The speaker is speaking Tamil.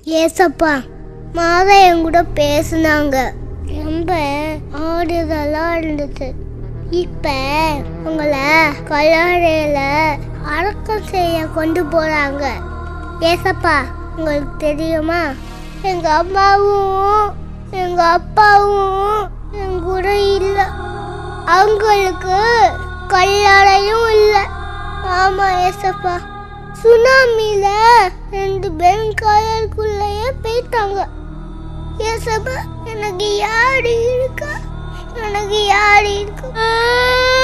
ஏசப்பா மாதா என் கூட பேசுனாங்க ரொம்ப ஆடுதலா இருந்துச்சு இப்ப உங்களை கல்லறையில அடக்கம் செய்ய கொண்டு போறாங்க ஏசப்பா உங்களுக்கு தெரியுமா எங்க அம்மாவும் எங்க அப்பாவும் என் கூட இல்ல அவங்களுக்கு கல்லறையும் இல்ல ஆமா ஏசப்பா சுனாமில ரெண்டு பேரும் காயலுக்குள்ளேயே போயிட்டாங்க ஏசப்பா எனக்கு யாரு இருக்கா எனக்கு யாரு இருக்கா